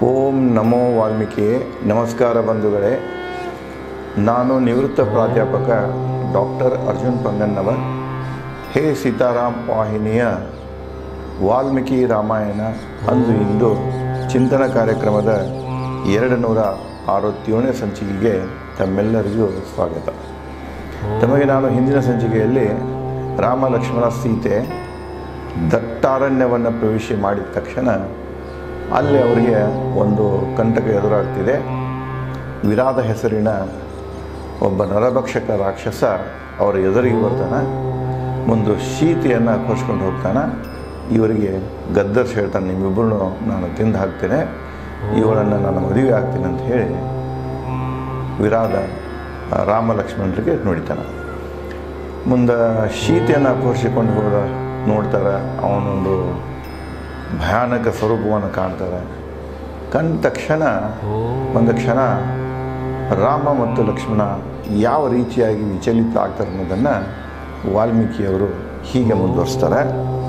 ಓಂ ನಮೋ ವಾಲ್ಮೀಕಿ ನಮಸ್ಕಾರ ಬಂಧುಗಳೇ ನಾನು ನಿವೃತ್ತ ಪ್ರಾಧ್ಯಾಪಕ ಡಾಕ್ಟರ್ ಅರ್ಜುನ್ ಪಂಗನ್ನವರ್ ಹೇ ಸೀತಾರಾಮ್ ವಾಹಿನಿಯ ವಾಲ್ಮೀಕಿ ರಾಮಾಯಣ ಅಂದು ಇಂದು ಚಿಂತನ ಕಾರ್ಯಕ್ರಮದ ಎರಡು ನೂರ ಅರವತ್ತೇಳನೇ ಸಂಚಿಕೆಗೆ ತಮ್ಮೆಲ್ಲರಿಗೂ ಸ್ವಾಗತ ತಮಗೆ ನಾನು ಹಿಂದಿನ ಸಂಚಿಕೆಯಲ್ಲಿ ರಾಮ ಲಕ್ಷ್ಮಣ ಸೀತೆ ದಟ್ಟಾರಣ್ಯವನ್ನು ಪ್ರವೇಶ ಮಾಡಿದ ತಕ್ಷಣ ಅಲ್ಲಿ ಅವರಿಗೆ ಒಂದು ಕಂಟಕ ಎದುರಾಗ್ತಿದೆ ವಿರಾದ ಹೆಸರಿನ ಒಬ್ಬ ನರಭಕ್ಷಕ ರಾಕ್ಷಸ ಅವರ ಎದುರಿಗೆ ಬರ್ತಾನೆ ಒಂದು ಶೀತೆಯನ್ನು ಕೊಚ್ಕೊಂಡು ಹೋಗ್ತಾನೆ ಇವರಿಗೆ ಗದ್ದರ್ಸ್ ಹೇಳ್ತಾನೆ ನಿಮ್ಮಿಬ್ಬರನ್ನು ನಾನು ತಿಂದು ಹಾಕ್ತೇನೆ ಇವಳನ್ನು ನಾನು ಮದುವೆ ಆಗ್ತೀನಿ ಅಂತ ಹೇಳಿ ವಿರಾದ ಆ, ರಾಮ ಲಕ್ಷ್ಮಣರಿಗೆ ನುಡಿತಾನೆ ಮುಂದೆ ಶೀತೆಯನ್ನು ಅಪಹರಿಸಿಕೊಂಡು ಹೋದ ನೋಡ್ತಾರೆ ಅವನೊಂದು ಭಯಾನಕ ಸ್ವರೂಪವನ್ನು ಕಾಣ್ತಾರೆ ಕಂಡ ತಕ್ಷಣ ಒಂದು ಕ್ಷಣ ರಾಮ ಮತ್ತು ಲಕ್ಷ್ಮಣ ಯಾವ ರೀತಿಯಾಗಿ ವಿಚಲಿತ ಆಗ್ತಾರೆ ಅನ್ನೋದನ್ನು ವಾಲ್ಮೀಕಿಯವರು ಹೀಗೆ ಮುಂದುವರಿಸ್ತಾರೆ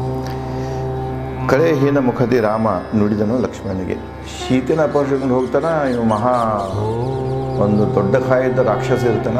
ಕಳೆಹೀನ ಮುಖದಿ ರಾಮ ನುಡಿದನು ಲಕ್ಷ್ಮಣನಿಗೆ ಶೀತನ ಅಪಹರಿಸಿಕೊಂಡು ಹೋಗ್ತಾನ ಇವು ಮಹಾ ಒಂದು ದೊಡ್ಡ ಕಾಯದ ರಾಕ್ಷಸ ಇರ್ತಾನ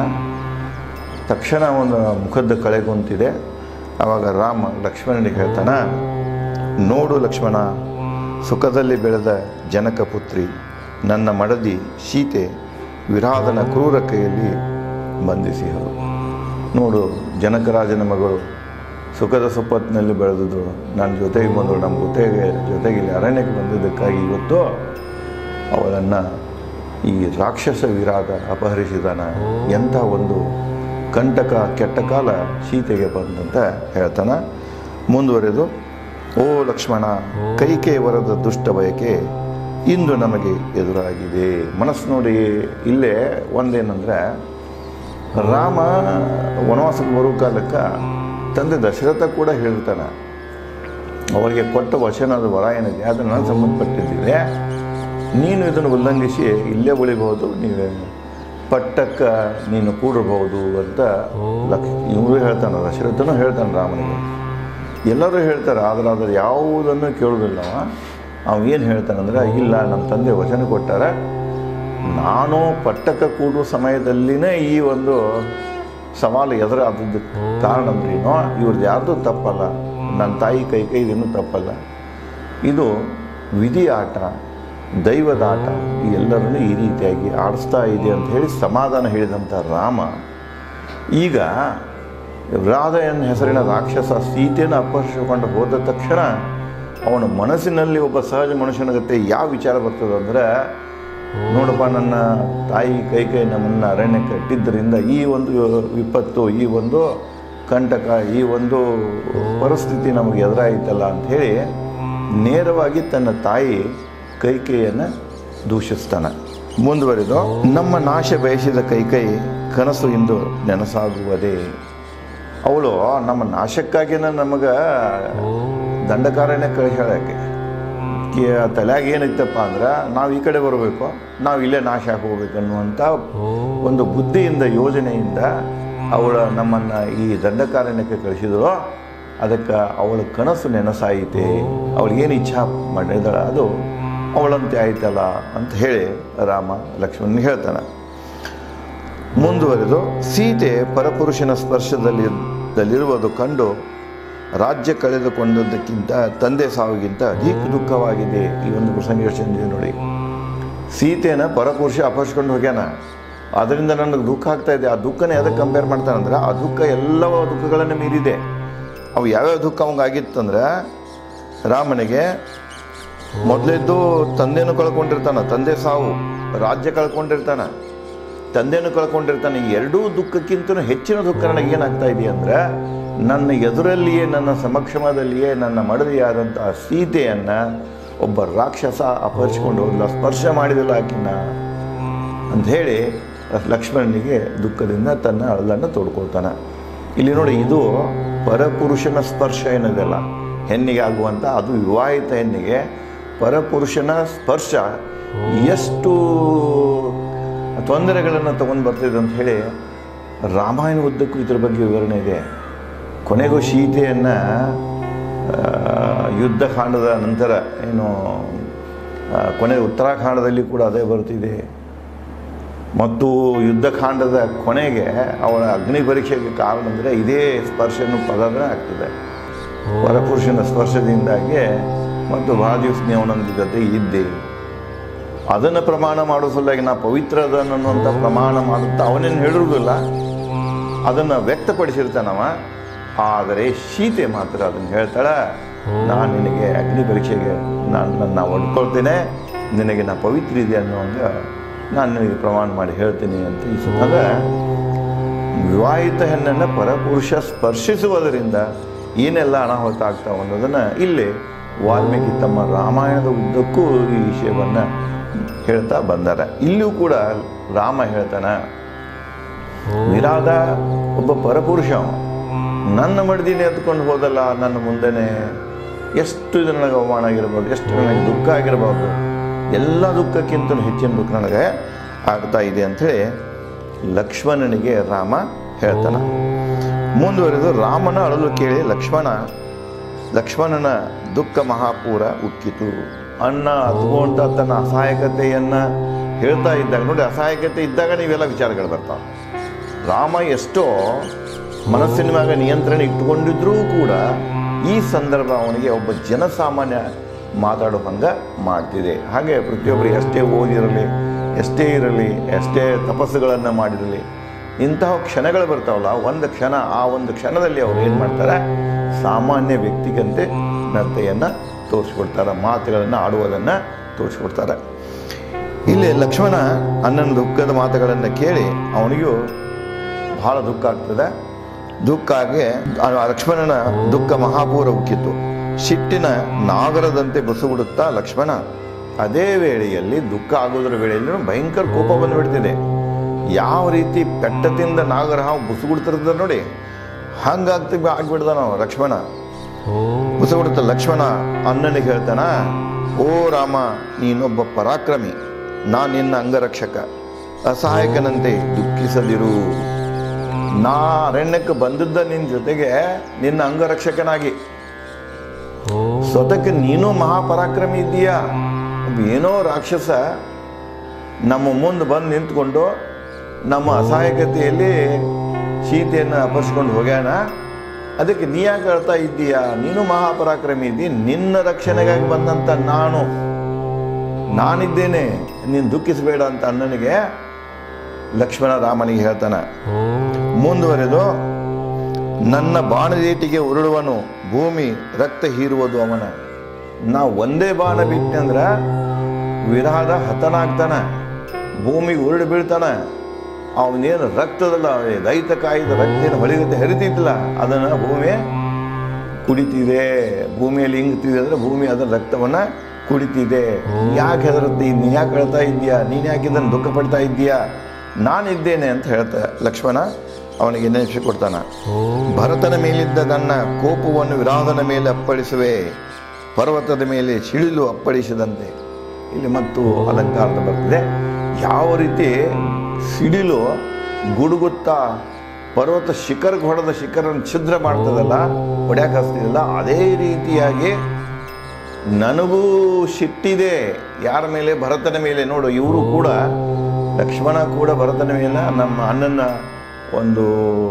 ತಕ್ಷಣ ಒಂದು ಮುಖದ ಕಳೆಗೊಂತಿದೆ ಆವಾಗ ರಾಮ ಲಕ್ಷ್ಮಣನಿಗೆ ಹೇಳ್ತಾನ ನೋಡು ಲಕ್ಷ್ಮಣ ಸುಖದಲ್ಲಿ ಬೆಳೆದ ಜನಕ ಪುತ್ರಿ ನನ್ನ ಮಡದಿ ಸೀತೆ ವಿರಾಧನ ಕ್ರೂರ ಕೈಯಲ್ಲಿ ಬಂಧಿಸಿದರು ನೋಡು ಜನಕರಾಜನ ಮಗಳು ಸುಖದ ಸುಪ್ಪತ್ತಿನಲ್ಲಿ ಬೆಳೆದದು ನನ್ನ ಜೊತೆಗೆ ಬಂದಳು ನಮ್ಮ ಜೊತೆಗೆ ಜೊತೆಗೆ ಇಲ್ಲಿ ಅರಣ್ಯಕ್ಕೆ ಬಂದಿದ್ದಕ್ಕಾಗಿ ಇವತ್ತು ಅವಳನ್ನು ಈ ರಾಕ್ಷಸ ವಿರಾಗ ಅಪಹರಿಸಿದಾನ ಎಂಥ ಒಂದು ಕಂಟಕ ಕೆಟ್ಟ ಕಾಲ ಸೀತೆಗೆ ಬಂದಂತ ಹೇಳ್ತಾನ ಮುಂದುವರೆದು ಓ ಲಕ್ಷ್ಮಣ ಕೈಕೆ ವರದ ದುಷ್ಟ ಬಯಕೆ ಇಂದು ನಮಗೆ ಎದುರಾಗಿದೆ ಮನಸ್ಸು ನೋಡಿ ಇಲ್ಲೇ ಒಂದೇನಂದ್ರೆ ರಾಮ ವನವಾಸಕ್ಕೆ ಬರೋ ಕಾಲಕ್ಕೆ ತಂದೆ ದಶರಥ ಕೂಡ ಹೇಳ್ತಾನೆ ಅವರಿಗೆ ಕೊಟ್ಟ ವಚನದ ವರ ಏನಿದೆ ಅದು ನನ್ನ ಸಂಬಂಧಪಟ್ಟಿದ್ದಿದೆ ನೀನು ಇದನ್ನು ಉಲ್ಲಂಘಿಸಿ ಇಲ್ಲೇ ಉಳಿಬಹುದು ನೀವೇ ಪಟ್ಟಕ್ಕೆ ನೀನು ಕೂಡಬಹುದು ಅಂತ ಲಕ್ಷ ಇವರು ಹೇಳ್ತಾನೆ ದಶರಥನೂ ಹೇಳ್ತಾನೆ ರಾಮನಿಗೆ ಎಲ್ಲರೂ ಹೇಳ್ತಾರೆ ಆದ್ರೆ ಅದ್ರ ಯಾವುದನ್ನು ಕೇಳೋದಿಲ್ಲ ಅವ ಅವ ಏನು ಹೇಳ್ತಾನಂದ್ರೆ ಇಲ್ಲ ನಮ್ಮ ತಂದೆ ವಚನ ಕೊಟ್ಟಾರ ನಾನು ಪಟ್ಟಕ್ಕೆ ಕೂಡುವ ಸಮಯದಲ್ಲಿನೇ ಈ ಒಂದು ಸವಾಲು ಎದುರಾದದ್ದು ಕಾರಣ ಅಂದ್ರೇನೋ ಇವ್ರದ್ದು ಯಾರ್ದು ತಪ್ಪಲ್ಲ ನನ್ನ ತಾಯಿ ಕೈ ಕೈ ಇದೇನು ತಪ್ಪಲ್ಲ ಇದು ವಿಧಿ ಆಟ ದೈವದ ಆಟ ಈ ಎಲ್ಲರನ್ನೂ ಈ ರೀತಿಯಾಗಿ ಆಡಿಸ್ತಾ ಇದೆ ಅಂತ ಹೇಳಿ ಸಮಾಧಾನ ಹೇಳಿದಂಥ ರಾಮ ಈಗ ರಾಧ ಎನ್ನ ಹೆಸರಿನ ರಾಕ್ಷಸ ಸೀತೆಯನ್ನು ಅಪಹರಿಸಿಕೊಂಡು ಹೋದ ತಕ್ಷಣ ಅವನ ಮನಸ್ಸಿನಲ್ಲಿ ಒಬ್ಬ ಸಹಜ ಮನುಷ್ಯನ ಜೊತೆ ಯಾವ ವಿಚಾರ ಬರ್ತದೆ ಅಂದರೆ ನೋಡಪ್ಪ ನನ್ನ ತಾಯಿ ಕೈ ಕೈ ನಮ್ಮನ್ನು ಅರಣ್ಯಕ್ಕೆ ಕಟ್ಟಿದ್ದರಿಂದ ಈ ಒಂದು ವಿಪತ್ತು ಈ ಒಂದು ಕಂಟಕ ಈ ಒಂದು ಪರಿಸ್ಥಿತಿ ನಮಗೆ ಎದುರಾಯಿತಲ್ಲ ಅಂಥೇಳಿ ನೇರವಾಗಿ ತನ್ನ ತಾಯಿ ಕೈಕೈಯನ್ನು ದೂಷಿಸ್ತಾನೆ ಮುಂದುವರೆದು ನಮ್ಮ ನಾಶ ಬಯಸಿದ ಕೈಕೈ ಕನಸು ಇಂದು ನೆನಸಾಗುವುದೇ ಅವಳು ನಮ್ಮ ನಾಶಕ್ಕಾಗಿನ ನಮಗೆ ದಂಡಕಾರಣ್ಯ ಕಳಿಸ್ಯಾಳಕ್ಕೆ ತಲೆಯಾಗ ಏನೈತಪ್ಪ ಅಂದ್ರೆ ನಾವು ಈ ಕಡೆ ಬರಬೇಕು ನಾವು ಇಲ್ಲೇ ನಾಶ ಆಗಿ ಹೋಗ್ಬೇಕು ಅನ್ನುವಂಥ ಒಂದು ಬುದ್ಧಿಯಿಂದ ಯೋಜನೆಯಿಂದ ಅವಳ ನಮ್ಮನ್ನು ಈ ದಂಡಕಾರಣ್ಯಕ್ಕೆ ಕಳಿಸಿದ್ರು ಅದಕ್ಕೆ ಅವಳ ಕನಸು ನೆನಸಾಯಿತೆ ಅವಳಿಗೇನು ಇಚ್ಛಾ ಮಾಡಿದಾಳ ಅದು ಅವಳಂತೆ ಆಯ್ತಲ್ಲ ಅಂತ ಹೇಳಿ ರಾಮ ಲಕ್ಷ್ಮಣನ್ ಹೇಳ್ತಾನೆ ಮುಂದುವರೆದು ಸೀತೆ ಪರಪುರುಷನ ಸ್ಪರ್ಶದಲ್ಲಿ ದಲ್ಲಿರುವುದು ಕಂಡು ರಾಜ್ಯ ಕಳೆದುಕೊಂಡದ್ದಕ್ಕಿಂತ ತಂದೆ ಸಾವಿಗಿಂತ ಅಧಿಕ ದುಃಖವಾಗಿದೆ ಈ ಒಂದು ಪ್ರಸಂಗ ಯೋಚನೆ ನೋಡಿ ಸೀತೆನ ಪರಪುರುಷ ಅಪಹರಿಸ್ಕೊಂಡು ಹೋಗ್ಯಾನ ಅದರಿಂದ ನನಗೆ ದುಃಖ ಆಗ್ತಾ ಇದೆ ಆ ದುಃಖನೇ ಅದಕ್ಕೆ ಕಂಪೇರ್ ಮಾಡ್ತಾನಂದ್ರೆ ಆ ದುಃಖ ಎಲ್ಲವ ದುಃಖಗಳನ್ನು ಮೀರಿದೆ ಅವು ಯಾವ್ಯಾವ ದುಃಖ ಅವಂಗಾಗಿತ್ತಂದ್ರೆ ರಾಮನಿಗೆ ಮೊದಲೆದ್ದು ತಂದೆನೂ ಕಳ್ಕೊಂಡಿರ್ತಾನ ತಂದೆ ಸಾವು ರಾಜ್ಯ ಕಳ್ಕೊಂಡಿರ್ತಾನ ತಂದೆನೂ ಕಳ್ಕೊಂಡಿರ್ತಾನೆ ಈ ಎರಡೂ ದುಃಖಕ್ಕಿಂತ ಹೆಚ್ಚಿನ ದುಃಖ ನನಗೆ ಏನಾಗ್ತಾ ಇದೆ ಅಂದರೆ ನನ್ನ ಎದುರಲ್ಲಿಯೇ ನನ್ನ ಸಮಕ್ಷಮದಲ್ಲಿಯೇ ನನ್ನ ಮಡದಿಯಾದಂಥ ಸೀತೆಯನ್ನು ಒಬ್ಬ ರಾಕ್ಷಸ ಅಪಹರಿಸ್ಕೊಂಡು ಹೋಗಲ್ಲ ಸ್ಪರ್ಶ ಮಾಡಿದಲ್ಲ ಆಕಿನ್ನ ಅಂಥೇಳಿ ಲಕ್ಷ್ಮಣನಿಗೆ ದುಃಖದಿಂದ ತನ್ನ ಅಳಲನ್ನು ತೋಡ್ಕೊಳ್ತಾನೆ ಇಲ್ಲಿ ನೋಡಿ ಇದು ಪರಪುರುಷನ ಸ್ಪರ್ಶ ಏನದಲ್ಲ ಹೆಣ್ಣಿಗೆ ಆಗುವಂಥ ಅದು ವಿವಾಹಿತ ಹೆಣ್ಣಿಗೆ ಪರಪುರುಷನ ಸ್ಪರ್ಶ ಎಷ್ಟು ತೊಂದರೆಗಳನ್ನು ತಗೊಂಡು ಬರ್ತಿದೆ ಅಂತ ಹೇಳಿ ರಾಮಾಯಣ ಉದ್ದಕ್ಕೂ ಇದ್ರ ಬಗ್ಗೆ ವಿವರಣೆ ಇದೆ ಕೊನೆಗೂ ಸೀತೆಯನ್ನು ಯುದ್ಧಕಾಂಡದ ನಂತರ ಏನು ಆ, ಕೊನೆ ಉತ್ತರಾಖಂಡದಲ್ಲಿ ಕೂಡ ಅದೇ ಬರ್ತಿದೆ ಮತ್ತು ಯುದ್ಧಕಾಂಡದ ಕೊನೆಗೆ ಅವಳ ಅಗ್ನಿ ಪರೀಕ್ಷೆಗೆ ಕಾರಣ ಅಂದರೆ ಇದೇ ಸ್ಪರ್ಶನು ಪದನೇ ಆಗ್ತದೆ ಪರಪುರುಷನ ಸ್ಪರ್ಶದಿಂದಾಗಿ ಮತ್ತು ಭಾಳ ದಿವಸ ನೀವು ಅವನೊಂದು ಜೊತೆ ಇದ್ದೆ ಅದನ್ನು ಪ್ರಮಾಣ ಮಾಡೋ ಸಲುವಾಗಿ ನಾ ಪವಿತ್ರ ಅನ್ನುವಂಥ ಪ್ರಮಾಣ ಮಾಡುತ್ತಾ ಅವನೇನು ಹೇಳಿರುವುದಿಲ್ಲ ಅದನ್ನು ವ್ಯಕ್ತಪಡಿಸಿರ್ತಾನವ ಆದರೆ ಸೀತೆ ಮಾತ್ರ ಅದನ್ನು ಹೇಳ್ತಾಳೆ ನಾನು ನಿನಗೆ ಅಗ್ನಿ ಪರೀಕ್ಷೆಗೆ ನಾನು ನನ್ನ ಒಡ್ಕೊಳ್ತೇನೆ ನಿನಗೆ ನಾ ಪವಿತ್ರ ಇದೆ ಅನ್ನುವಂಗ ನಾನು ನಿನಗೆ ಪ್ರಮಾಣ ಮಾಡಿ ಹೇಳ್ತೀನಿ ಅಂತ ಈ ಸುತ್ತದ ವಿವಾಹಿತ ಹೆಣ್ಣನ್ನು ಪರಪುರುಷ ಸ್ಪರ್ಶಿಸುವುದರಿಂದ ಏನೆಲ್ಲ ಅನಾಹುತ ಆಗ್ತಾವ ಅನ್ನೋದನ್ನು ಇಲ್ಲಿ ವಾಲ್ಮೀಕಿ ತಮ್ಮ ರಾಮಾಯಣದ ಉದ್ದಕ್ಕೂ ಈ ವಿಷಯವನ್ನು ಹೇಳ್ತಾ ಬಂದಾರ ಇಲ್ಲಿಯೂ ಕೂಡ ರಾಮ ಹೇಳ್ತಾನ ವಿರಾದ ಒಬ್ಬ ಪರಪುರುಷ ಅವ. ನನ್ನ ಮಡ್ದಿನೇ ಎತ್ಕೊಂಡು ಹೋದಲ್ಲ ನನ್ನ ಮುಂದೆನೆ ಎಷ್ಟು ಇದು ನನಗೆ ಅವಮಾನ ಆಗಿರ್ಬೋದು ಎಷ್ಟು ನನಗೆ ದುಃಖ ಆಗಿರ್ಬೋದು ಎಲ್ಲ ದುಃಖಕ್ಕಿಂತ ಹೆಚ್ಚಿನ ದುಃಖ ನನಗೆ ಆಗ್ತಾ ಇದೆ ಅಂಥೇಳಿ ಲಕ್ಷ್ಮಣನಿಗೆ ರಾಮ ಹೇಳ್ತಾನೆ ಮುಂದುವರೆದು ರಾಮನ ಅಳಲು ಕೇಳಿ ಲಕ್ಷ್ಮಣ ಲಕ್ಷ್ಮಣನ ದುಃಖ ಮಹಾಪೂರ ಉಕ್ಕಿತು ಅಣ್ಣ ಹತ್ಕೊಂತ ತನ್ನ ಅಸಹಾಯಕತೆಯನ್ನು ಹೇಳ್ತಾ ಇದ್ದಾಗ ನೋಡಿ ಅಸಹಾಯಕತೆ ಇದ್ದಾಗ ನೀವೆಲ್ಲ ವಿಚಾರಗಳು ಬರ್ತಾವೆ ರಾಮ ಎಷ್ಟೋ ಮನಸ್ಸಿನ ಮ್ಯಾಗ ನಿಯಂತ್ರಣ ಇಟ್ಟುಕೊಂಡಿದ್ರೂ ಕೂಡ ಈ ಸಂದರ್ಭ ಅವನಿಗೆ ಒಬ್ಬ ಜನಸಾಮಾನ್ಯ ಮಾತಾಡೋ ಹಂಗೆ ಮಾಡ್ತಿದೆ ಹಾಗೆ ಪ್ರತಿಯೊಬ್ಬರು ಎಷ್ಟೇ ಓದಿರಲಿ ಎಷ್ಟೇ ಇರಲಿ ಎಷ್ಟೇ ತಪಸ್ಸುಗಳನ್ನು ಮಾಡಿರಲಿ ಇಂತಹ ಕ್ಷಣಗಳು ಬರ್ತಾವಲ್ಲ ಒಂದು ಕ್ಷಣ ಆ ಒಂದು ಕ್ಷಣದಲ್ಲಿ ಅವ್ರು ಏನು ಮಾಡ್ತಾರೆ ಸಾಮಾನ್ಯ ವ್ಯಕ್ತಿಗಂತೆ ನಡತೆಯನ್ನು ತೋರಿಸ್ಕೊಡ್ತಾರೆ ಮಾತುಗಳನ್ನು ಆಡುವುದನ್ನು ತೋರಿಸ್ಕೊಡ್ತಾರೆ ಇಲ್ಲಿ ಲಕ್ಷ್ಮಣ ಅಣ್ಣನ ದುಃಖದ ಮಾತುಗಳನ್ನು ಕೇಳಿ ಅವನಿಗೂ ಬಹಳ ದುಃಖ ಆಗ್ತದೆ ದುಃಖ ಆಗಿ ಆ ಲಕ್ಷ್ಮಣನ ದುಃಖ ಮಹಾಪೂರ ಉಕ್ಕಿತ್ತು ಸಿಟ್ಟಿನ ನಾಗರದಂತೆ ಬಸುಗುಡುತ್ತಾ ಲಕ್ಷ್ಮಣ ಅದೇ ವೇಳೆಯಲ್ಲಿ ದುಃಖ ಆಗೋದ್ರ ವೇಳೆಯಲ್ಲಿ ಭಯಂಕರ ಕೋಪ ಬಂದುಬಿಡ್ತಿದೆ ಯಾವ ರೀತಿ ಪೆಟ್ಟದಿಂದ ನಾಗರ ಹಾವು ಬುಸುಗುಡ್ತಿರ್ತದೆ ನೋಡಿ ಹಂಗಾಗ್ತಿ ಆಗ್ಬಿಡ್ದ ನಾವು ಲಕ್ಷ್ಮಣ ಬುಸುಗುಡುತ್ತ ಲಕ್ಷ್ಮಣ ಅಣ್ಣನಿಗೆ ಹೇಳ್ತಾನ ಓ ರಾಮ ನೀನೊಬ್ಬ ಪರಾಕ್ರಮಿ ನಾನು ನಿನ್ನ ಅಂಗರಕ್ಷಕ ಅಸಹಾಯಕನಂತೆ ದುಃಖಿಸದಿರು ನಾ ಅರಣ್ಯಕ್ಕೆ ಬಂದಿದ್ದ ನಿನ್ನ ಜೊತೆಗೆ ನಿನ್ನ ಅಂಗರಕ್ಷಕನಾಗಿ ಸ್ವತಕ್ಕೆ ನೀನು ಮಹಾಪರಾಕ್ರಮಿ ಇದ್ದೀಯಾ ಒಬ್ಬ ಏನೋ ರಾಕ್ಷಸ ನಮ್ಮ ಮುಂದೆ ಬಂದು ನಿಂತ್ಕೊಂಡು ನಮ್ಮ ಅಸಹಾಯಕತೆಯಲ್ಲಿ ಸೀತೆಯನ್ನು ಅಪಹರಿಸ್ಕೊಂಡು ಹೋಗ್ಯಾನ ಅದಕ್ಕೆ ನೀ ಯಾಕೆ ಹೇಳ್ತಾ ಇದ್ದೀಯಾ ನೀನು ಮಹಾಪರಾಕ್ರಮಿ ಇದ್ದಿ ನಿನ್ನ ರಕ್ಷಣೆಗಾಗಿ ಬಂದಂಥ ನಾನು ನಾನಿದ್ದೇನೆ ನೀನು ದುಃಖಿಸಬೇಡ ಅಂತ ಅಣ್ಣನಿಗೆ ಲಕ್ಷ್ಮಣ ರಾಮನಿಗೆ ಹೇಳ್ತಾನೆ ಮುಂದುವರೆದು ನನ್ನ ಬಾಣದೇಟಿಗೆ ಉರುಳುವನು ಭೂಮಿ ರಕ್ತ ಹೀರುವುದು ಅವನ ನಾ ಒಂದೇ ಬಾಣ ಬಿಟ್ಟಂದ್ರೆ ವಿರಾದ ಹತನಾಗ್ತಾನೆ ಭೂಮಿಗೆ ಉರುಳು ಬೀಳ್ತಾನೆ ಅವನೇನು ರಕ್ತದಲ್ಲ ರೈತ ಕಾಯ್ದ ರಕ್ತ ಏನು ಹೊಳಿಗತ್ತೆ ಹರಿತಿತ್ತಲ್ಲ ಅದನ್ನು ಭೂಮಿ ಕುಡಿತಿದೆ ಭೂಮಿಯಲ್ಲಿ ಹಿಂಗ್ತಿದೆ ಅಂದರೆ ಭೂಮಿ ಅದರ ರಕ್ತವನ್ನು ಕುಡಿತಿದೆ ಯಾಕೆ ಹೆದರುತ್ತೆ ನೀನು ಯಾಕೆ ಹೇಳ್ತಾ ಇದ್ದೀಯಾ ನೀನು ಯಾಕೆ ಇದನ್ನು ದುಃಖ ಪಡ್ತಾ ಇದ್ದೀಯಾ ನಾನಿದ್ದೇನೆ ಅಂತ ಹೇಳ್ತಾ ಲಕ್ಷ್ಮಣ ಅವನಿಗೆ ನೆನಪಿಸಿಕೊಡ್ತಾನ ಭರತನ ಮೇಲಿದ್ದ ನನ್ನ ಕೋಪವನ್ನು ವಿರಾಧನ ಮೇಲೆ ಅಪ್ಪಳಿಸುವೆ ಪರ್ವತದ ಮೇಲೆ ಸಿಡಿಲು ಅಪ್ಪಳಿಸಿದಂತೆ ಇಲ್ಲಿ ಮತ್ತು ಅಲಂಕಾರದ ಬರ್ತದೆ ಯಾವ ರೀತಿ ಸಿಡಿಲು ಗುಡುಗುತ್ತಾ ಪರ್ವತ ಶಿಖರಕ್ಕೆ ಹೊಡೆದ ಶಿಖರನ್ನು ಛಿದ್ರ ಮಾಡ್ತದಲ್ಲ ಹೊಡ್ಯಾಕೆ ಹಸ್ತಿದಲ್ಲ ಅದೇ ರೀತಿಯಾಗಿ ನನಗೂ ಸಿಟ್ಟಿದೆ ಯಾರ ಮೇಲೆ ಭರತನ ಮೇಲೆ ನೋಡು ಇವರು ಕೂಡ ಲಕ್ಷ್ಮಣ ಕೂಡ ಭರತನ ಮೇಲೆ ನಮ್ಮ ಅಣ್ಣನ ಒಂದು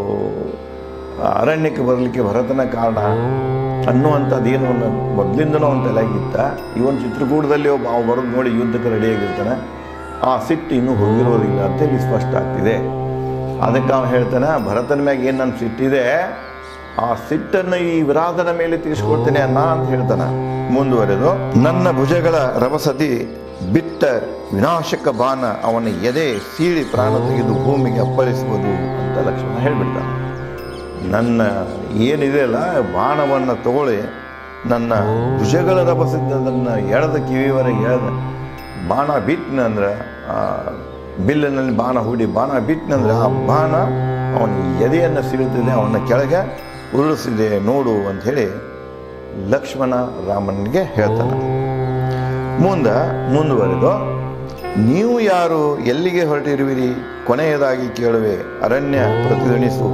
ಅರಣ್ಯಕ್ಕೆ ಬರಲಿಕ್ಕೆ ಭರತನ ಕಾರಣ ಅನ್ನುವಂಥದ್ದು ಏನು ಒಂದು ಮೊದಲಿಂದನೂ ಒಂದು ತಲೆಯಾಗಿತ್ತ ಇವನ್ ಚಿತ್ರಕೂಟದಲ್ಲಿ ಒಬ್ಬ ಅವ ಬರೋದು ನೋಡಿ ಯುದ್ಧಕ್ಕೆ ರೆಡಿಯಾಗಿರ್ತಾನೆ ಆ ಸಿಟ್ಟು ಇನ್ನೂ ಹೋಗಿರೋದಿಲ್ಲ ಅಂತ ಇಲ್ಲಿ ಸ್ಪಷ್ಟ ಆಗ್ತಿದೆ ಅದಕ್ಕೆ ಅವನು ಹೇಳ್ತಾನೆ ಭರತನ ಮ್ಯಾಗ ಏನು ನನ್ನ ಸಿಟ್ಟಿದೆ ಆ ಸಿಟ್ಟನ್ನು ಈ ವಿರಾಧನ ಮೇಲೆ ತೀರಿಸ್ಕೊಡ್ತೇನೆ ಅನ್ನ ಅಂತ ಹೇಳ್ತಾನೆ ಮುಂದುವರೆದು ನನ್ನ ಭುಜಗಳ ರಭಸತಿ ಬಿಟ್ಟ ವಿನಾಶಕ ಬಾಣ ಅವನ ಎದೆ ಸೀಳಿ ಪ್ರಾಣ ತೆಗೆದು ಭೂಮಿಗೆ ಅಪ್ಪಳಿಸುವುದು ಅಂತ ಲಕ್ಷ್ಮಣ ಹೇಳ್ಬಿಡ್ತಾನೆ ನನ್ನ ಏನಿದೆ ಅಲ್ಲ ಬಾಣವನ್ನು ತಗೊಳ್ಳಿ ನನ್ನ ಭುಜಗಳ ರಭಸದ್ದನ್ನು ಎಳೆದ ಕಿವಿವರೆಗೆ ಎಳೆದ ಬಾಣ ಬಿಟ್ನಂದ್ರೆ ಆ ಬಿಲ್ಲಿನಲ್ಲಿ ಬಾಣ ಹೂಡಿ ಬಾಣ ಬಿಟ್ನಂದ್ರೆ ಆ ಬಾಣ ಅವನ ಎದೆಯನ್ನು ಸಿಗುತ್ತಿದೆ ಅವನ ಕೆಳಗೆ ಉರುಳಿಸಿದೆ ನೋಡು ಅಂಥೇಳಿ ಲಕ್ಷ್ಮಣ ರಾಮನಿಗೆ ಹೇಳ್ತಾನೆ ಮುಂದೆ ಮುಂದುವರೆದು ನೀವು ಯಾರು ಎಲ್ಲಿಗೆ ಹೊರಟಿರುವಿರಿ ಕೊನೆಯದಾಗಿ ಕೇಳುವೆ ಅರಣ್ಯ ಪ್ರತಿಧ್ವನಿಸು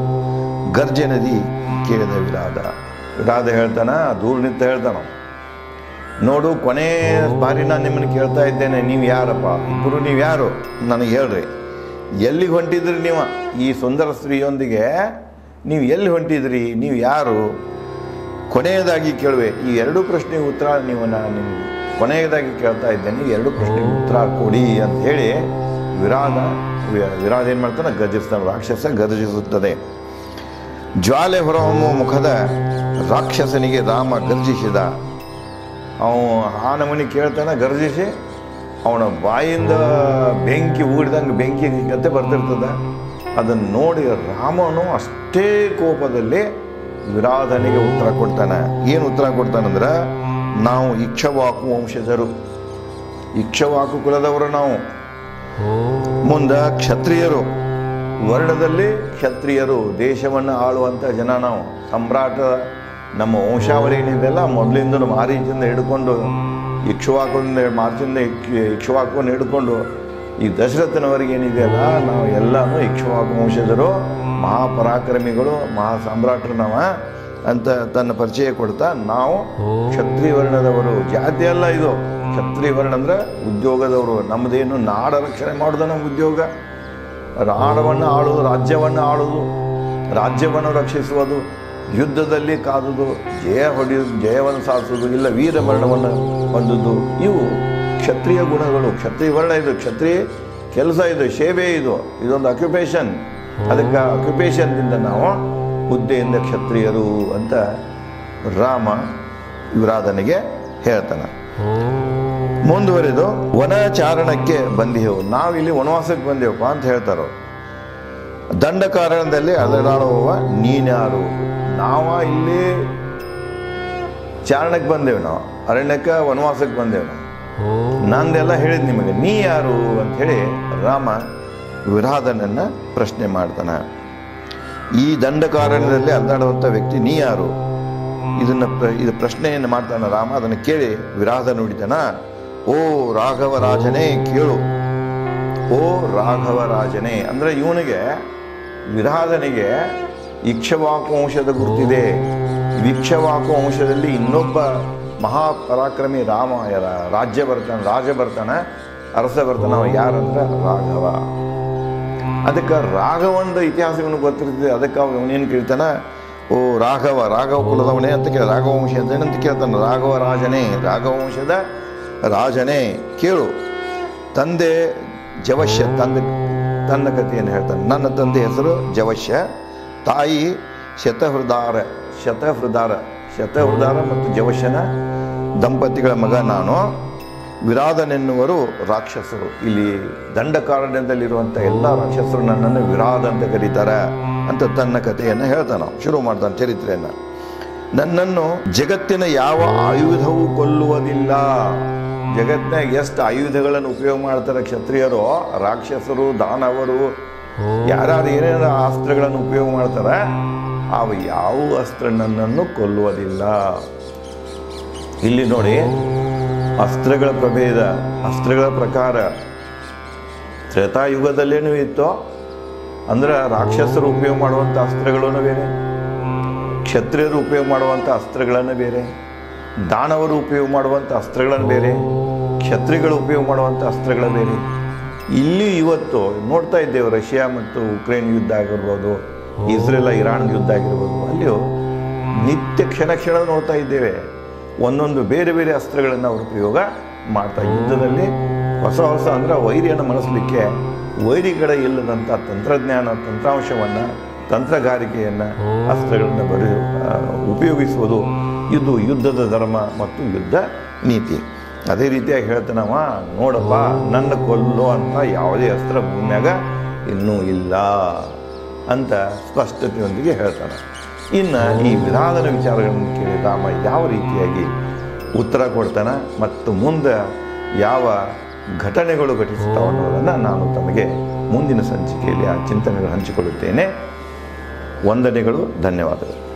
ಗರ್ಜೆ ನದಿ ಕೇಳಿದ ವಿರಾದ ವಿರಾದ ಹೇಳ್ತಾನ ದೂರ ನಿಂತ ಹೇಳ್ತಾನ ನೋಡು ಕೊನೆ ಬಾರಿ ನಾನು ನಿಮ್ಮನ್ನು ಕೇಳ್ತಾ ಇದ್ದೇನೆ ನೀವು ಯಾರಪ್ಪ ಇಬ್ಬರು ನೀವು ಯಾರು ನನಗೆ ಹೇಳ್ರಿ ಎಲ್ಲಿಗೆ ಹೊಂಟಿದ್ರಿ ನೀವು ಈ ಸುಂದರ ಸ್ತ್ರೀಯೊಂದಿಗೆ ನೀವು ಎಲ್ಲಿ ಹೊಂಟಿದ್ರಿ ನೀವು ಯಾರು ಕೊನೆಯದಾಗಿ ಕೇಳುವೆ ಈ ಎರಡು ಪ್ರಶ್ನೆಗೆ ಉತ್ತರ ನೀವು ನಾನು ನಿಮ್ಗೆ ಕೊನೆಯದಾಗಿ ಕೇಳ್ತಾ ಇದ್ದೇನೆ ಈ ಎರಡು ಪ್ರಶ್ನೆಗೆ ಉತ್ತರ ಕೊಡಿ ಅಂತ ಹೇಳಿ ವಿರಾಧ ವಿ- ವಿರಾಧ ಏನು ಮಾಡ್ತಾನೆ ಗರ್ಜಿಸ್ತಾನೆ ರಾಕ್ಷಸ ಗರ್ಜಿಸುತ್ತದೆ ಜ್ವಾಲೆ ಹೊರಹೊಮ್ಮುವ ಮುಖದ ರಾಕ್ಷಸನಿಗೆ ರಾಮ ಗರ್ಜಿಸಿದ ಅವನು ಆ ನಮೂನಿ ಕೇಳ್ತಾನೆ ಗರ್ಜಿಸಿ ಅವನ ಬಾಯಿಂದ ಬೆಂಕಿ ಊಡಿದಂಗೆ ಬೆಂಕಿ ಗತೆ ಬರ್ತಿರ್ತದ ಅದನ್ನು ನೋಡಿ ರಾಮನು ಅಷ್ಟೇ ಕೋಪದಲ್ಲಿ ವಿರಾಧನಿಗೆ ಉತ್ತರ ಕೊಡ್ತಾನೆ ಏನು ಉತ್ತರ ಕೊಡ್ತಾನಂದ್ರೆ ನಾವು ಇಕ್ಷವಾಕು ವಂಶಜರು ಇಕ್ಷವಾಕು ಕುಲದವರು ನಾವು ಮುಂದೆ ಕ್ಷತ್ರಿಯರು ವರ್ಣದಲ್ಲಿ ಕ್ಷತ್ರಿಯರು ದೇಶವನ್ನು ಆಳುವಂಥ ಜನ ನಾವು ಸಮ್ರಾಟ ನಮ್ಮ ವಂಶಾವಳಿ ಏನಿದೆಯಲ್ಲ ಮೊದಲಿಂದ ಮಾರೀಚಿಂದ ಹಿಡ್ಕೊಂಡು ಇಕ್ಷವಾಕದಿಂದ ಮಾರ್ಚಿಂದ ಇಕ್- ಇಕ್ಷವಾಕವನ್ನು ಹಿಡ್ಕೊಂಡು ಈ ದಶರಥನವರೆಗೆ ಏನಿದೆಯಲ್ಲ ನಾವು ಎಲ್ಲನೂ ಇಕ್ಷವಾಕು ವಂಶಜರು ಮಹಾಪರಾಕ್ರಮಿಗಳು ಮಹಾ ಸಾಮ್ರಾಟರು ನಾವ ಅಂತ ತನ್ನ ಪರಿಚಯ ಕೊಡ್ತಾ ನಾವು ಕ್ಷತ್ರಿಯ ವರ್ಣದವರು ಜಾತಿ ಅಲ್ಲ ಇದು ಕ್ಷತ್ರಿಯ ವರ್ಣ ಅಂದ್ರೆ ಉದ್ಯೋಗದವರು ನಮ್ಮದೇನು ನಾಡ ರಕ್ಷಣೆ ಮಾಡೋದು ನಮ್ಮ ಉದ್ಯೋಗ ನಾಡವನ್ನು ಆಳುವುದು ರಾಜ್ಯವನ್ನು ಆಳುವುದು ರಾಜ್ಯವನ್ನು ರಕ್ಷಿಸುವುದು ಯುದ್ಧದಲ್ಲಿ ಕಾದುದು ಜಯ ಹೊಡೆಯುವುದು ಜಯವನ್ನು ಸಾಧಿಸುವುದು ಇಲ್ಲ ವೀರಮರಣವನ್ನು ಹೊಂದುವುದು ಇವು ಕ್ಷತ್ರಿಯ ಗುಣಗಳು ಕ್ಷತ್ರಿಯ ವರ್ಣ ಇದು ಕ್ಷತ್ರಿಯ ಕೆಲಸ ಇದು ಸೇವೆ ಇದು ಇದೊಂದು ಅಕ್ಯುಪೇಷನ್ ಅದಕ್ಕೆ ಅಕ್ಯುಪೇಷನ್ದಿಂದ ನಾವು ಹುದ್ದೆಯಿಂದ ಕ್ಷತ್ರಿಯರು ಅಂತ ರಾಮ ವಿರಾಧನಿಗೆ ಹೇಳ್ತಾನೆ ಮುಂದುವರೆದು ವನಚಾರಣಕ್ಕೆ ಬಂದಿಹೆವು ನಾವಿಲ್ಲಿ ವನವಾಸಕ್ಕೆ ಬಂದೆವಪ್ಪ ಅಂತ ಹೇಳ್ತಾರೋ ದಂಡಕಾರಣದಲ್ಲಿ ಅಲೆದಾಡುವವ ನೀನ್ಯಾರು ನಾವ ಇಲ್ಲಿ ಚಾರಣಕ್ಕೆ ಬಂದೇವು ನಾವು ಅರಣ್ಯಕ್ಕೆ ವನವಾಸಕ್ಕೆ ಬಂದೇವು ನಾವು ನಂದೆಲ್ಲ ಹೇಳಿದ್ ನಿಮಗೆ ನೀ ಯಾರು ಅಂತ ಹೇಳಿ ರಾಮ ವಿರಾಧನನ್ನ ಪ್ರಶ್ನೆ ಮಾಡ್ತಾನೆ ಈ ದಂಡಕಾರಣ್ಯದಲ್ಲಿ ಅಲ್ದಾಡುವಂಥ ವ್ಯಕ್ತಿ ನೀ ಯಾರು ಇದನ್ನ ಪ್ರ- ಇದು ಪ್ರಶ್ನೆಯನ್ನು ಮಾಡ್ತಾನೆ ರಾಮ ಅದನ್ನು ಕೇಳಿ ವಿರಾಧ ನುಡಿತಾನ ಓ ರಾಘವ ರಾಜನೇ ಕೇಳು ಓ ರಾಘವ ರಾಜನೇ ಅಂದ್ರೆ ಇವನಿಗೆ ವಿರಾಧನಿಗೆ ಇಕ್ಷವಾಕು ವಂಶದ ಗುರುತಿದೆ ಇಕ್ಷವಾಕು ವಂಶದಲ್ಲಿ ಇನ್ನೊಬ್ಬ ಮಹಾಪರಾಕ್ರಮಿ ರಾಮ ರ- ರಾಜ್ಯ ಬರ್ತಾನೆ ರಾಜ ಬರ್ತಾನೆ ಅರಸ ಬರ್ತಾನೆ ಅವ ಯಾರಂದ್ರೆ ರಾಘವ ಅದಕ್ಕೆ ರಾಘವಂದ ಇತಿಹಾಸವನ್ನು ಗೊತ್ತಿರ್ತದೆ ಅದಕ್ಕೆ ಅವನೇನು ಕೇಳ್ತಾನ ಓ ರಾಘವ ರಾಘವ ಕುಲದವನೇ ಅಂತ ಕೇಳ ರಾಘವ ವಂಶ ಅಂತ ಏನಂತ ಕೇಳ್ತಾನೆ ರಾಘವ ರಾಜನೇ ರಾಘವ ವಂಶದ ರಾಜನೇ ಕೇಳು ತಂದೆ ಜವಶ್ಯ ತಂದೆ ತನ್ನ ಕಥೆಯನ್ನು ಹೇಳ್ತಾನೆ ನನ್ನ ತಂದೆ ಹೆಸರು ಜವಶ್ಯ ತಾಯಿ ಶತಹೃದಾರ ಶತಹೃದಾರ ಶತಹೃದಾರ ಮತ್ತು ಜವಶ್ಯನ ದಂಪತಿಗಳ ಮಗ ನಾನು ವಿರಾಧನೆನ್ನುವರು ರಾಕ್ಷಸರು ಇಲ್ಲಿ ದಂಡಕಾರಣ್ಯದಲ್ಲಿರುವಂಥ ಎಲ್ಲ ರಾಕ್ಷಸರು ನನ್ನನ್ನು ವಿರಾಧ ಅಂತ ಕರೀತಾರೆ ಅಂತ ತನ್ನ ಕಥೆಯನ್ನು ಹೇಳ್ತಾನೆ ಶುರು ಮಾಡ್ತಾನೆ ಚರಿತ್ರೆಯನ್ನು ನನ್ನನ್ನು ಜಗತ್ತಿನ ಯಾವ ಆಯುಧವೂ ಕೊಲ್ಲುವುದಿಲ್ಲ ಜಗತ್ತಿನಾಗ ಎಷ್ಟು ಆಯುಧಗಳನ್ನು ಉಪಯೋಗ ಮಾಡ್ತಾರೆ ಕ್ಷತ್ರಿಯರು ರಾಕ್ಷಸರು ದಾನವರು ಯಾರ್ಯಾರು ಏನೇನು ಅಸ್ತ್ರಗಳನ್ನು ಉಪಯೋಗ ಮಾಡ್ತಾರೆ ಅವು ಯಾವ ಅಸ್ತ್ರ ನನ್ನನ್ನು ಕೊಲ್ಲುವುದಿಲ್ಲ ಇಲ್ಲಿ ನೋಡಿ ಅಸ್ತ್ರಗಳ ಪ್ರಭೇದ ಅಸ್ತ್ರಗಳ ಪ್ರಕಾರ ತ್ರೇತಾಯುಗದಲ್ಲೇನೂ ಇತ್ತು ಅಂದ್ರೆ ರಾಕ್ಷಸರು ಉಪಯೋಗ ಮಾಡುವಂಥ ಅಸ್ತ್ರಗಳೂ ಬೇರೆ ಕ್ಷತ್ರಿಯರು ಉಪಯೋಗ ಮಾಡುವಂಥ ಅಸ್ತ್ರಗಳನ್ನು ಬೇರೆ ದಾನವರು ಉಪಯೋಗ ಮಾಡುವಂಥ ಅಸ್ತ್ರಗಳನ್ನು ಬೇರೆ ಕ್ಷತ್ರಿಗಳು ಉಪಯೋಗ ಮಾಡುವಂಥ ಅಸ್ತ್ರಗಳ ಬೇರೆ ಇಲ್ಲಿ ಇವತ್ತು ನೋಡ್ತಾ ಇದ್ದೇವೆ ರಷ್ಯಾ ಮತ್ತು ಉಕ್ರೇನ್ ಯುದ್ಧ ಆಗಿರ್ಬೋದು ಇಸ್ರೇಲ್ ಇರಾನ್ ಯುದ್ಧ ಆಗಿರ್ಬೋದು ಅಲ್ಲಿಯೂ ನಿತ್ಯ ಕ್ಷಣ ಕ್ಷಣ ನೋಡ್ತಾ ಇದ್ದೇವೆ ಒಂದೊಂದು ಬೇರೆ ಬೇರೆ ಅಸ್ತ್ರಗಳನ್ನು ಅವರು ಉಪಯೋಗ ಮಾಡ್ತಾ ಯುದ್ಧದಲ್ಲಿ ಹೊಸ ಹೊಸ ಅಂದ್ರೆ ವೈರಿಯನ್ನು ಮನಸ್ಲಿಕ್ಕೆ ವೈರಿಗಳ ಇಲ್ಲದಂಥ ತಂತ್ರಜ್ಞಾನ ತಂತ್ರಾಂಶವನ್ನು ತಂತ್ರಗಾರಿಕೆಯನ್ನು ಅಸ್ತ್ರಗಳನ್ನು ಬರೆದು ಆ, ಉಪಯೋಗಿಸುವುದು ಇದು ಯುದ್ಧದ ಧರ್ಮ ಮತ್ತು ಯುದ್ಧ ನೀತಿ ಅದೇ ರೀತಿಯಾಗಿ ಹೇಳ್ತಾನವ ನೋಡಪ್ಪ ನನ್ನ ಕೊಲ್ಲೋ ಅಂತ ಯಾವುದೇ ಅಸ್ತ್ರ ಭೂಮ್ಯಾಗ ಇನ್ನೂ ಇಲ್ಲ ಅಂತ ಸ್ಪಷ್ಟತೆಯೊಂದಿಗೆ ಹೇಳ್ತಾನೆ ಇನ್ನು ಈ ವಿಧಾನದ ವಿಚಾರಗಳನ್ನು ಕೇಳಿ ರಾಮ ಯಾವ ರೀತಿಯಾಗಿ ಉತ್ತರ ಕೊಡ್ತಾನೆ ಮತ್ತು ಮುಂದೆ ಯಾವ ಘಟನೆಗಳು ಘಟಿಸ್ತಾವೆ ಅನ್ನೋದನ್ನು ನಾನು ತಮಗೆ ಮುಂದಿನ ಸಂಚಿಕೆಯಲ್ಲಿ ಆ ಚಿಂತನೆಗಳು ಹಂಚಿಕೊಳ್ಳುತ್ತೇನೆ ವಂದನೆಗಳು ಧನ್ಯವಾದಗಳು